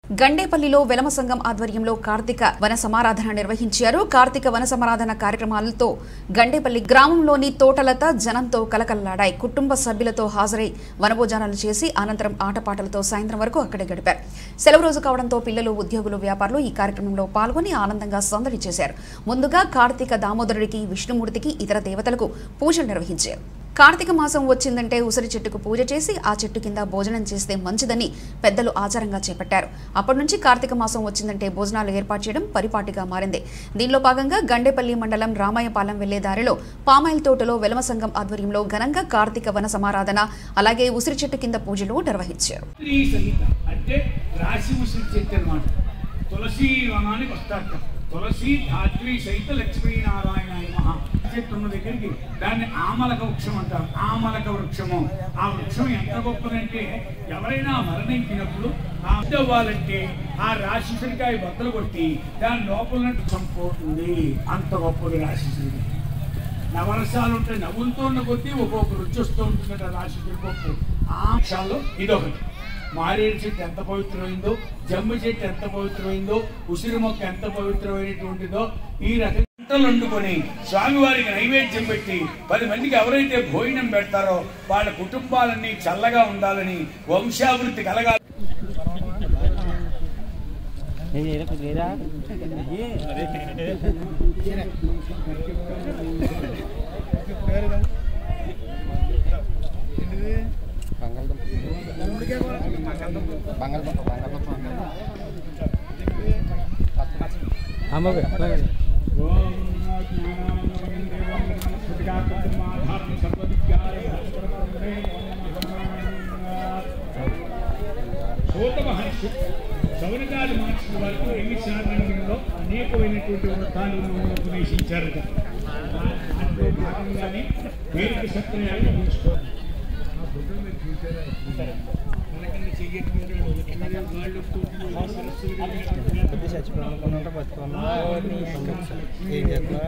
గండేపల్లిలో వెలమ సంఘం ఆధ్వర్యంలో కార్తీక వన సమారాధన నిర్వహించారు కార్తీక వన సమారాధన కార్యక్రమాలతో గండేపల్లి గ్రామంలోని తోటలత జనంతో కలకల్లాడాయి కుటుంబ సభ్యులతో హాజరై వనభోజనాలు చేసి అనంతరం ఆటపాటలతో సాయంత్రం వరకు అక్కడే గడిపారు సెలవు రోజు కావడంతో పిల్లలు ఉద్యోగులు వ్యాపారులు ఈ కార్యక్రమంలో పాల్గొని ఆనందంగా సందడి చేశారు ముందుగా కార్తీక దామోదరుడికి విష్ణుమూర్తికి ఇతర దేవతలకు పూజలు నిర్వహించారు కార్తీక మాసం వచ్చిందంటే ఉసిరి చెట్టుకు పూజ చేసి ఆ చెట్టు కింద భోజనం చేస్తే మంచిదని పెద్దలు ఆచారంగా చేపట్టారు అప్పటి నుంచి కార్తీక మాసం వచ్చిందంటే భోజనాలు ఏర్పాటు చేయడం పరిపాటిగా మారింది దీనిలో భాగంగా గండేపల్లి మండలం రామాయపాలెం వెళ్లే దారిలో పామాయిల్ తోటలో వెలమ సంఘం ఆధ్వర్యంలో ఘనంగా కార్తీక వన సమారాధన అలాగే ఉసిరి చెట్టు కింద పూజలు నిర్వహించారు స్త్రీ సహిత అంటే రాశి ఉసిరి చెట్టు అనమాట తులసి వనానికి వస్తారట తులసి ధాత్రి సహిత లక్ష్మీనారాయణ మహా చెట్టు ఉన్న దగ్గరికి దాన్ని ఆమలక వృక్షం అంటారు ఆమలక వృక్షము ఆ వృక్షం ఎంత గొప్పదంటే ఎవరైనా మరణించినప్పుడు ఆ అవ్వాలంటే ఆ రాశిసరికాయ బద్దలు కొట్టి దాని లోపల చంపుతుంది అంత గొప్పది రాశిసరికాయ నవరసాలు ఉంటాయి నవ్వులతో ఉన్న కొద్దీ ఒక్కొక్క రుచి వస్తూ ఉంటుందట రాశి ఒక్కొక్క ఆ అంశాల్లో ఇదొకటి మారేడు చెట్టు ఎంత పవిత్రమైందో జమ్మి చెట్టు ఎంత పవిత్రమైందో ఉసిరి మొక్క ఎంత పవిత్రమైనటువంటిదో ఈ రకంగా వంటలు వండుకొని స్వామివారికి నైవేద్యం పెట్టి పది మందికి ఎవరైతే భోజనం పెడతారో వాళ్ళ కుటుంబాలన్నీ చల్లగా ఉండాలని వంశాభివృద్ధి కలగాలి ఓం జ్ఞానానందమయం దేవం స్ఫటికాకృతిమాధారం సర్వవిద్యాయ సూత మహర్షి సౌనకాది మహర్షుల వరకు ఎన్ని శారణంలో అనేకమైనటువంటి వృత్తాలు ఉపదేశించారు అందులో భాగంగానే పేరుకి సత్రయాలు తీసుకోండి మనకన్నా చెయ్యట్లేదు వాళ్ళు ఏం చేస్తున్నా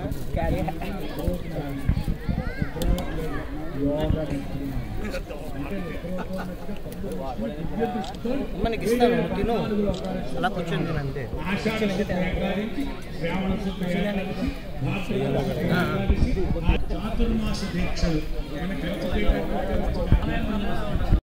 మనకి ఇస్తాను తిను అలా కూర్చొని తినంతే ఆషాఢ శుద్ధ ఏకాదశి శ్రావణ శుద్ధ ఏకాదశి భాద్రపద ఏకాదశి ఆ చాతుర్మాస దీక్షలు మన కలిసి